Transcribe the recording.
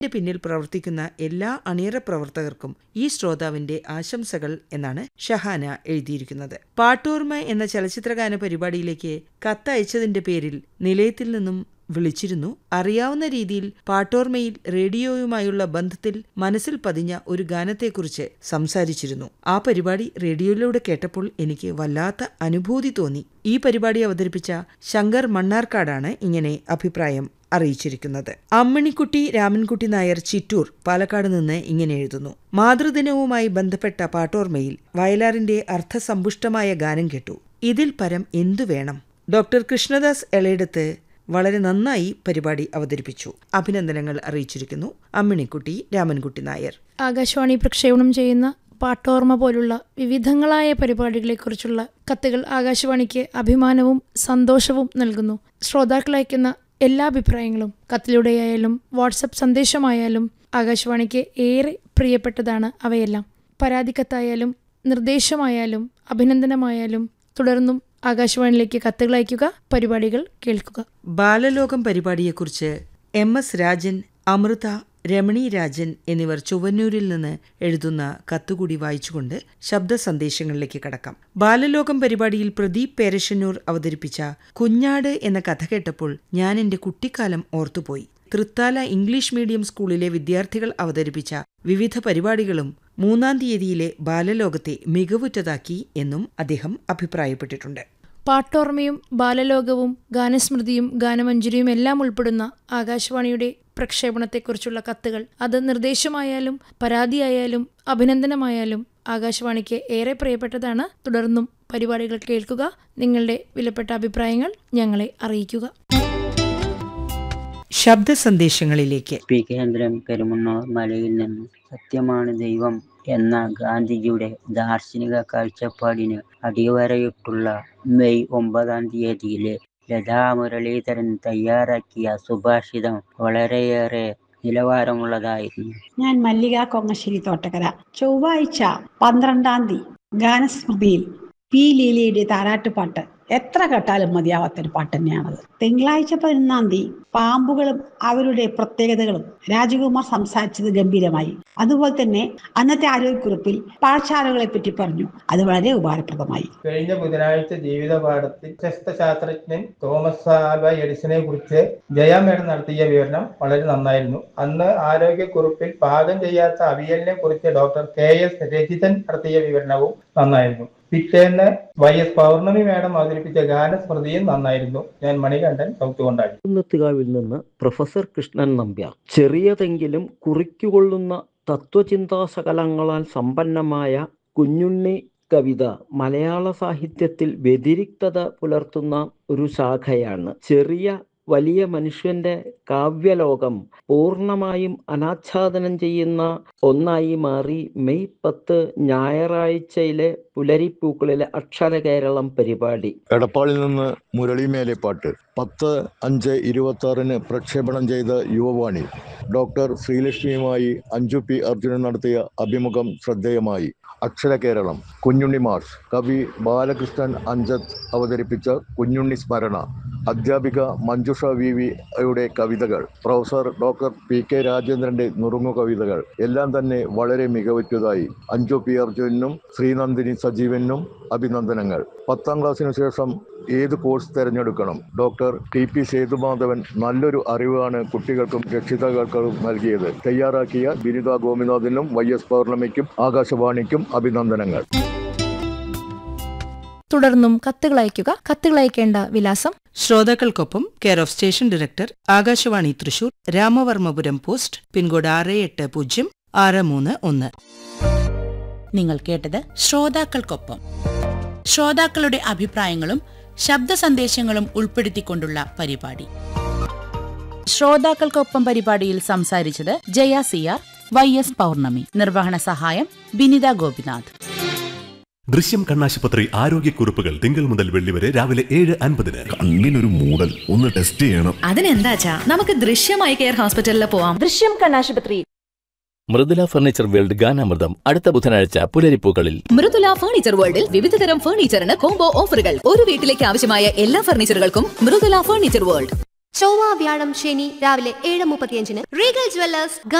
ഇതിന്റെ പിന്നിൽ പ്രവർത്തിക്കുന്ന എല്ലാ അണിയറ പ്രവർത്തകർക്കും ഈ ശ്രോതാവിന്റെ ആശംസകൾ എന്നാണ് ഷഹാന എഴുതിയിരിക്കുന്നത് പാട്ടോർമ എന്ന ചലച്ചിത്രഗാന പരിപാടിയിലേക്ക് കത്തയച്ചതിന്റെ പേരിൽ നിലയത്തിൽ നിന്നും വിളിച്ചിരുന്നു അറിയാവുന്ന രീതിയിൽ പാട്ടോർമയിൽ റേഡിയോയുമായുള്ള ബന്ധത്തിൽ മനസ്സിൽ പതിഞ്ഞ ഒരു ഗാനത്തെക്കുറിച്ച് സംസാരിച്ചിരുന്നു ആ പരിപാടി റേഡിയോയിലൂടെ കേട്ടപ്പോൾ എനിക്ക് വല്ലാത്ത അനുഭൂതി തോന്നി ഈ പരിപാടി അവതരിപ്പിച്ച ശങ്കർ മണ്ണാർക്കാടാണ് ഇങ്ങനെ അഭിപ്രായം അറിയിച്ചിരിക്കുന്നത് അമ്മിണിക്കുട്ടി രാമൻകുട്ടി നായർ ചിറ്റൂർ പാലക്കാട് നിന്ന് ഇങ്ങനെ എഴുതുന്നു മാതൃദിനവുമായി ബന്ധപ്പെട്ട പാട്ടോർമയിൽ വയലാറിന്റെ അർത്ഥസമ്പുഷ്ടമായ ഗാനം കേട്ടു ഇതിൽ പരം എന്തു വേണം ഡോക്ടർ കൃഷ്ണദാസ് എളയിടത്ത് വളരെ നന്നായി പരിപാടി അവതരിപ്പിച്ചു അഭിനന്ദനങ്ങൾ അറിയിച്ചിരിക്കുന്നു അമ്മിണിക്കുട്ടി രാമൻകുട്ടി നായർ ആകാശവാണി പ്രക്ഷേപണം ചെയ്യുന്ന പാട്ടോർമ്മ പോലുള്ള വിവിധങ്ങളായ പരിപാടികളെക്കുറിച്ചുള്ള കത്തുകൾ ആകാശവാണിക്ക് അഭിമാനവും സന്തോഷവും നൽകുന്നു ശ്രോതാക്കൾ അയക്കുന്ന എല്ലാ അഭിപ്രായങ്ങളും കത്തിലൂടെയായാലും വാട്സപ്പ് സന്ദേശമായാലും ആകാശവാണിക്ക് ഏറെ പ്രിയപ്പെട്ടതാണ് അവയെല്ലാം പരാതിക്കത്തായാലും നിർദ്ദേശമായാലും അഭിനന്ദനമായാലും തുടർന്നും ആകാശവാണിയിലേക്ക് കത്തുകൾ അയയ്ക്കുക പരിപാടികൾ കേൾക്കുക ബാലലോകം പരിപാടിയെക്കുറിച്ച് എം എസ് രാജൻ അമൃത രമണി രാജൻ എന്നിവർ ചൊവ്വന്നൂരിൽ നിന്ന് എഴുതുന്ന കത്തുകൂടി വായിച്ചുകൊണ്ട് ശബ്ദ സന്ദേശങ്ങളിലേക്ക് കടക്കാം ബാലലോകം പരിപാടിയിൽ പ്രദീപ് പേരശന്നൂർ അവതരിപ്പിച്ച കുഞ്ഞാട് എന്ന കഥ കേട്ടപ്പോൾ ഞാൻ എന്റെ കുട്ടിക്കാലം ഓർത്തുപോയി തൃത്താല ഇംഗ്ലീഷ് മീഡിയം സ്കൂളിലെ വിദ്യാർത്ഥികൾ അവതരിപ്പിച്ച വിവിധ പരിപാടികളും മൂന്നാം തീയതിയിലെ ബാലലോകത്തെ മികവുറ്റതാക്കി എന്നും അദ്ദേഹം അഭിപ്രായപ്പെട്ടിട്ടുണ്ട് പാട്ടോർമ്മയും ബാലലോകവും ഗാനസ്മൃതിയും ഗാനമഞ്ജരിയും എല്ലാം ഉൾപ്പെടുന്ന ആകാശവാണിയുടെ പ്രക്ഷേപണത്തെക്കുറിച്ചുള്ള കത്തുകൾ അത് നിർദ്ദേശമായാലും പരാതിയായാലും അഭിനന്ദനമായാലും ആകാശവാണിക്ക് ഏറെ പ്രിയപ്പെട്ടതാണ് തുടർന്നും പരിപാടികൾ കേൾക്കുക നിങ്ങളുടെ വിലപ്പെട്ട അഭിപ്രായങ്ങൾ ഞങ്ങളെ അറിയിക്കുക ശബ്ദ സന്ദേശങ്ങളിലേക്ക് പി കേന്ദ്രം പെരുമണ്ണൂർ മലയിൽ നിന്നും സത്യമാണ് ദൈവം എന്ന ഗാന്ധിജിയുടെ ദാർശനിക കാഴ്ചപ്പാടിന് അടിവരയിട്ടുള്ള മെയ് ഒമ്പതാം തീയതിയിലെ ലതാ മുരളീധരൻ തയ്യാറാക്കിയ സുഭാഷിതം വളരെയേറെ നിലവാരമുള്ളതായിരുന്നു ഞാൻ മല്ലിക കൊങ്ങശ്ശേരി തോട്ടക്കര ചൊവ്വാഴ്ച പന്ത്രണ്ടാം തീയതി ഗാനസ്മൃതിയിൽ പി ലീലയുടെ താരാട്ടുപാട്ട് എത്ര കേട്ടാലും മതിയാവാത്തൊരു പാട്ട് തന്നെയാണത് തിങ്കളാഴ്ച പതിനൊന്നാം തീയതി പാമ്പുകളും അവരുടെ പ്രത്യേകതകളും രാജകുമാർ സംസാരിച്ചത് ഗംഭീരമായി അതുപോലെ തന്നെ അന്നത്തെ ആരോഗ്യക്കുറിപ്പിൽ പാഠശാലകളെ പറ്റി പറഞ്ഞു അത് വളരെ ഉപകാരപ്രദമായി കഴിഞ്ഞ ബുധനാഴ്ച ജീവിത പാഠത്തിൽ പ്രശസ്ത ശാസ്ത്രജ്ഞൻ തോമസ് ആൽവ എഡിസനെ കുറിച്ച് ജയ മേഡം നടത്തിയ വിവരണം വളരെ നന്നായിരുന്നു അന്ന് ആരോഗ്യക്കുറിപ്പിൽ പാകം ചെയ്യാത്ത അവിയലിനെ കുറിച്ച് ഡോക്ടർ കെ എസ് രജിതൻ നടത്തിയ വിവരണവും നന്നായിരുന്നു പിറ്റേന്ന് വൈ എസ് പൗർണമി മേഡം അവതരിപ്പിച്ച ഗാനസ്മൃതിയും നന്നായിരുന്നു ഞാൻ മണികണ്ഠൻ സൗത്ത് കൊണ്ടാടി കുന്നത്തുകാവിൽ നിന്ന് പ്രൊഫസർ കൃഷ്ണൻ നമ്പ്യാർ ചെറിയതെങ്കിലും കുറിക്കുകൊള്ളുന്ന തത്വചിന്താശകലങ്ങളാൽ സമ്പന്നമായ കുഞ്ഞുണ്ണി കവിത മലയാള സാഹിത്യത്തിൽ വ്യതിരിക്തത പുലർത്തുന്ന ഒരു ശാഖയാണ് ചെറിയ വലിയ മനുഷ്യന്റെ കാവ്യലോകം പൂർണ്ണമായും അനാച്ഛാദനം ചെയ്യുന്ന ഒന്നായി മാറി മെയ് പത്ത് ഞായറാഴ്ചയിലെ പുലരിപ്പൂക്കളിലെ അക്ഷര കേരളം പരിപാടി എടപ്പാളിൽ നിന്ന് മുരളി മേലെപ്പാട്ട് പത്ത് അഞ്ച് ഇരുപത്തി ആറിന് പ്രക്ഷേപണം ചെയ്ത യുവവാണി ഡോക്ടർ ശ്രീലക്ഷ്മിയുമായി അഞ്ജു പി അർജുനൻ നടത്തിയ അഭിമുഖം ശ്രദ്ധേയമായി അക്ഷര കേരളം കുഞ്ഞുണ്ണി മാഷ് കവി ബാലകൃഷ്ണൻ അഞ്ചത്ത് അവതരിപ്പിച്ച കുഞ്ഞുണ്ണി സ്മരണ അധ്യാപിക മഞ്ജുഷ വി വിയുടെ കവിതകൾ പ്രൊഫസർ ഡോക്ടർ പി കെ രാജേന്ദ്രന്റെ നുറുങ്ങു കവിതകൾ എല്ലാം തന്നെ വളരെ മികവുറ്റതായി അഞ്ജു പി അർജുനും ശ്രീനന്ദിനി സജീവനും അഭിനന്ദനങ്ങൾ പത്താം ക്ലാസ്സിനു ശേഷം ഏത് കോഴ്സ് തിരഞ്ഞെടുക്കണം ഡോക്ടർ ടി പി സേതുമാധവൻ നല്ലൊരു അറിവാണ് കുട്ടികൾക്കും രക്ഷിതാക്കൾക്കും നൽകിയത് തയ്യാറാക്കിയ ബിനിത ഗോപിനാഥിനും വൈ എസ് പൗർണമിക്കും ആകാശവാണിക്കും അഭിനന്ദനങ്ങൾ തുടർന്നും കത്തുകൾ അയയ്ക്കുക കത്തുകൾ അയക്കേണ്ട വിലാസം ശ്രോതാക്കൾക്കൊപ്പം care of station director Akashvani Thrissur Ramavarmapuram post pincode ആറ് എട്ട് പൂജ്യം ആറ് മൂന്ന് ഒന്ന് നിങ്ങൾ കേട്ടത് ശ്രോതാക്കൾക്കൊപ്പം ശ്രോതാക്കളുടെ അഭിപ്രായങ്ങളും ശബ്ദ സന്ദേശങ്ങളും ഉൾപ്പെടുത്തിക്കൊണ്ടുള്ള പരിപാടി ശ്രോതാക്കൾക്കൊപ്പം പരിപാടിയിൽ സംസാരിച്ചത് ജയ സിയാർ വൈ എസ് പൗർണമി നിർവഹണ സഹായം ബിനിത ഗോപിനാഥ് ദൃശ്യം കണ്ണാശുപത്രി ആരോഗ്യക്കുറിപ്പുകൾ തിങ്കൾ മുതൽ വെള്ളി വരെ രാവിലെ ഏഴ് അൻപതിന് കണ്ണിനൊരു മൂടൽ ഒന്ന് ടെസ്റ്റ് ചെയ്യണം അതിനെന്താച്ചാ നമുക്ക് ദൃശ്യമായി കെയർ ഹോസ്പിറ്റലിൽ പോവാം ദൃശ്യം കണ്ണാശുപത്രി മൃദുല ഫർണിച്ചർ വേൾഡ് ഗാനാമൃതം അടുത്ത ബുധനാഴ്ച പുലരിപ്പൂക്കളിൽ മൃദുല ഫർണിച്ചർ വേൾഡിൽ വിവിധതരം ഫർണിച്ചറിന് കോംബോ ഓഫറുകൾ ഒരു വീട്ടിലേക്ക് ആവശ്യമായ എല്ലാ ഫർണിച്ചറുകൾക്കും മൃദുല ഫർണിച്ചർ വേൾഡ് ചൊവ്വ വ്യാഴം ശനി രാവിലെ ഏഴ് മുപ്പത്തിയഞ്ചിന് റീഗൽ ജ്വല്ലേഴ്സ്